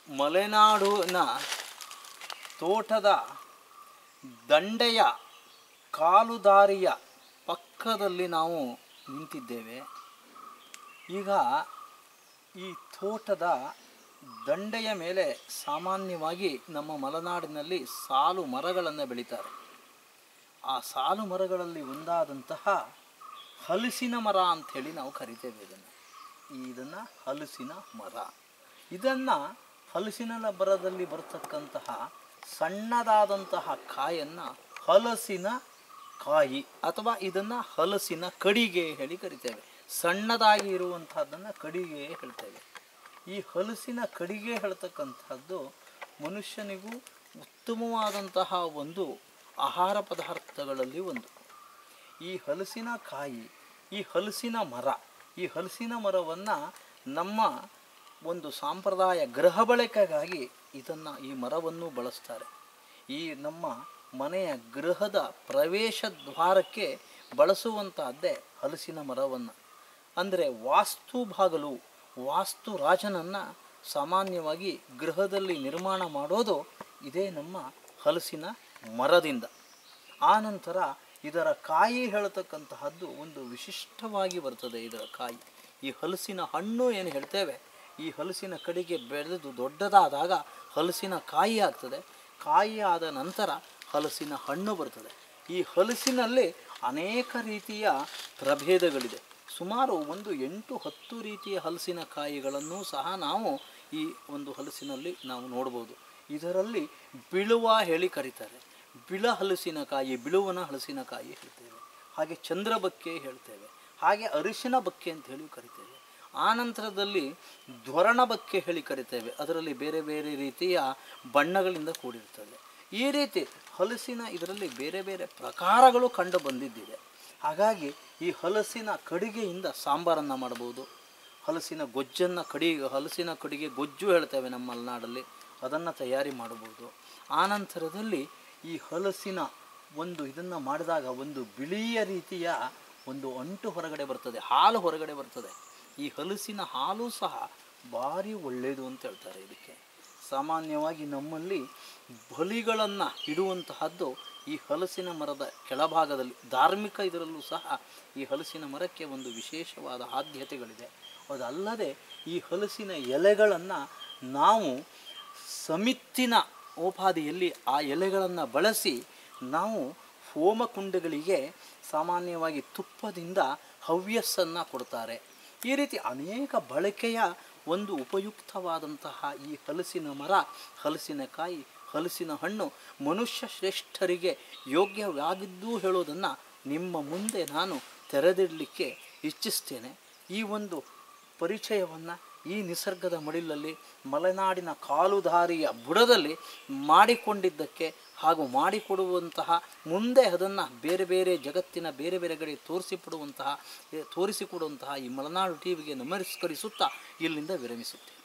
ಮಲೆನಾಡಿನ ತೋಟದ ದಂಡೆಯ ಕಾಲುದಾರಿಯ ಪಕ್ಕದಲ್ಲಿ ನಾವು ನಿಂತಿದ್ದೇವೆ ಈಗ ಈ ತೋಟದ ದಂಡೆಯ ಮೇಲೆ ಸಾಮಾನ್ಯವಾಗಿ ನಮ್ಮ ಮಲೆನಾಡಿನಲ್ಲಿ ಸಾಲು ಮರಗಳನ್ನು ಬೆಳೀತಾರೆ ಆ ಸಾಲು ಮರಗಳಲ್ಲಿ ಒಂದಾದಂತಹ ಹಲಸಿನ ಮರ ಅಂಥೇಳಿ ನಾವು ಕರಿತೇವೆ ಇದನ್ನು ಇದನ್ನು ಹಲಸಿನ ಮರ ಇದನ್ನು ಹಲಸಿನ ಮರದಲ್ಲಿ ಬರತಕ್ಕಂತಹ ಸಣ್ಣದಾದಂತಹ ಕಾಯನ್ನು ಹಲಸಿನ ಕಾಯಿ ಅಥವಾ ಇದನ್ನು ಹಲಸಿನ ಕಡಿಗೆ ಹೇಳಿ ಕರಿತೇವೆ ಸಣ್ಣದಾಗಿ ಇರುವಂತಹದ್ದನ್ನು ಕಡಿಗೆ ಹೇಳ್ತೇವೆ ಈ ಹಲಸಿನ ಕಡಿಗೆ ಹೇಳ್ತಕ್ಕಂಥದ್ದು ಮನುಷ್ಯನಿಗೂ ಉತ್ತಮವಾದಂತಹ ಒಂದು ಆಹಾರ ಪದಾರ್ಥಗಳಲ್ಲಿ ಒಂದು ಈ ಹಲಸಿನ ಕಾಯಿ ಈ ಹಲಸಿನ ಮರ ಈ ಹಲಸಿನ ಮರವನ್ನು ನಮ್ಮ ಒಂದು ಸಾಂಪ್ರದಾಯ ಗೃಹ ಬಳಕೆಗಾಗಿ ಇದನ್ನು ಈ ಮರವನ್ನು ಬಳಸ್ತಾರೆ ಈ ನಮ್ಮ ಮನೆಯ ಗೃಹದ ಪ್ರವೇಶ ದ್ವಾರಕ್ಕೆ ಬಳಸುವಂತಹದ್ದೇ ಹಲಸಿನ ಮರವನ್ನು ಅಂದರೆ ವಾಸ್ತು ಬಾಗಲು ವಾಸ್ತು ರಾಜನನ್ನು ಸಾಮಾನ್ಯವಾಗಿ ಗೃಹದಲ್ಲಿ ನಿರ್ಮಾಣ ಮಾಡೋದು ಇದೇ ನಮ್ಮ ಹಲಸಿನ ಮರದಿಂದ ಆನಂತರ ಇದರ ಕಾಯಿ ಹೇಳ್ತಕ್ಕಂತಹದ್ದು ಒಂದು ವಿಶಿಷ್ಟವಾಗಿ ಬರ್ತದೆ ಇದರ ಕಾಯಿ ಈ ಹಲಸಿನ ಹಣ್ಣು ಏನು ಹೇಳ್ತೇವೆ ಈ ಹಲಸಿನ ಕಡೆಗೆ ಬೆಳೆದು ದೊಡ್ಡದಾದಾಗ ಹಲಸಿನ ಕಾಯಿ ಆಗ್ತದೆ ಕಾಯಿ ಆದ ನಂತರ ಹಲಸಿನ ಹಣ್ಣು ಬರ್ತದೆ ಈ ಹಲಸಿನಲ್ಲಿ ಅನೇಕ ರೀತಿಯ ಪ್ರಭೇದಗಳಿದೆ ಸುಮಾರು ಒಂದು ಎಂಟು ಹತ್ತು ರೀತಿಯ ಹಲಸಿನ ಕಾಯಿಗಳನ್ನು ಸಹ ನಾವು ಈ ಒಂದು ಹಲಸಿನಲ್ಲಿ ನಾವು ನೋಡ್ಬೋದು ಇದರಲ್ಲಿ ಬಿಳುವ ಹೇಳಿ ಕರೀತಾರೆ ಬಿಳ ಹಲಸಿನಕಾಯಿ ಬಿಳುವನ ಹಲಸಿನಕಾಯಿ ಹೇಳ್ತೇವೆ ಹಾಗೆ ಚಂದ್ರಬಕ್ಕೆ ಹೇಳ್ತೇವೆ ಹಾಗೆ ಅರಿಶಿನ ಬಕ್ಕೆ ಅಂತ ಹೇಳಿ ಕರಿತೇವೆ ಆನಂತರದಲ್ಲಿ ಧ್ವರಣ ಬಕ್ಕೆ ಹೇಳಿ ಕರಿತೇವೆ ಅದರಲ್ಲಿ ಬೇರೆ ಬೇರೆ ರೀತಿಯ ಬಣ್ಣಗಳಿಂದ ಕೂಡಿರ್ತದೆ ಈ ರೀತಿ ಹಲಸಿನ ಇದರಲ್ಲಿ ಬೇರೆ ಬೇರೆ ಪ್ರಕಾರಗಳು ಕಂಡು ಬಂದಿದ್ದಿದೆ ಹಾಗಾಗಿ ಈ ಹಲಸಿನ ಕಡಿಗೆಯಿಂದ ಸಾಂಬಾರನ್ನು ಮಾಡ್ಬೋದು ಹಲಸಿನ ಗೊಜ್ಜನ್ನು ಕಡಿ ಹಲಸಿನ ಕಡಿಗೆ ಗೊಜ್ಜು ಹೇಳ್ತೇವೆ ನಮ್ಮ ಮಲೆನಾಡಲ್ಲಿ ಅದನ್ನು ತಯಾರಿ ಮಾಡಬಹುದು ಆನಂತರದಲ್ಲಿ ಈ ಹಲಸಿನ ಒಂದು ಇದನ್ನು ಮಾಡಿದಾಗ ಒಂದು ಬಿಳಿಯ ರೀತಿಯ ಒಂದು ಅಂಟು ಹೊರಗಡೆ ಬರ್ತದೆ ಹಾಲು ಹೊರಗಡೆ ಬರ್ತದೆ ಈ ಹಲಸಿನ ಹಾಲು ಸಹ ಭಾರಿ ಒಳ್ಳೆಯದು ಅಂತ ಹೇಳ್ತಾರೆ ಇದಕ್ಕೆ ಸಾಮಾನ್ಯವಾಗಿ ನಮ್ಮಲ್ಲಿ ಬಲಿಗಳನ್ನು ಇಡುವಂತಹದ್ದು ಈ ಹಲಸಿನ ಮರದ ಕೆಳಭಾಗದಲ್ಲಿ ಧಾರ್ಮಿಕ ಇದರಲ್ಲೂ ಸಹ ಈ ಹಲಸಿನ ಮರಕ್ಕೆ ಒಂದು ವಿಶೇಷವಾದ ಆದ್ಯತೆಗಳಿದೆ ಅದಲ್ಲದೆ ಈ ಹಲಸಿನ ಎಲೆಗಳನ್ನು ನಾವು ಸಮಿತ್ತಿನ ಉಪಾಧಿಯಲ್ಲಿ ಆ ಎಲೆಗಳನ್ನು ಬಳಸಿ ನಾವು ಹೋಮಕುಂಡಗಳಿಗೆ ಸಾಮಾನ್ಯವಾಗಿ ತುಪ್ಪದಿಂದ ಹವ್ಯಸ್ಸನ್ನು ಕೊಡ್ತಾರೆ ಈ ರೀತಿ ಅನೇಕ ಬಳಕೆಯ ಒಂದು ಉಪಯುಕ್ತವಾದಂತಹ ಈ ಹಲಸಿನ ಮರ ಹಲಸಿನಕಾಯಿ ಹಲಸಿನ ಹಣ್ಣು ಮನುಷ್ಯ ಶ್ರೇಷ್ಠರಿಗೆ ಯೋಗ್ಯವಾಗಿದ್ದು ಹೇಳೋದನ್ನು ನಿಮ್ಮ ಮುಂದೆ ನಾನು ತೆರೆದಿಡಲಿಕ್ಕೆ ಇಚ್ಛಿಸ್ತೇನೆ ಈ ಒಂದು ಪರಿಚಯವನ್ನು ಈ ನಿಸರ್ಗದ ಮಡಿಲಲ್ಲಿ ಮಲೆನಾಡಿನ ಕಾಲುದಾರಿಯ ಬುಡದಲ್ಲಿ ಮಾಡಿಕೊಂಡಿದ್ದಕ್ಕೆ ಹಾಗೂ ಮಾಡಿಕೊಡುವಂತಹ ಮುಂದೆ ಅದನ್ನು ಬೇರೆ ಬೇರೆ ಜಗತ್ತಿನ ಬೇರೆ ಬೇರೆ ಕಡೆ ತೋರಿಸಿಕೊಡುವಂತಹ ತೋರಿಸಿಕೊಡುವಂತಹ ಈ ಮಲೆನಾಡು ಟಿ ವಿಗೆ ನಮಸ್ಕರಿಸುತ್ತಾ ಇಲ್ಲಿಂದ ವಿರಮಿಸುತ್ತೇನೆ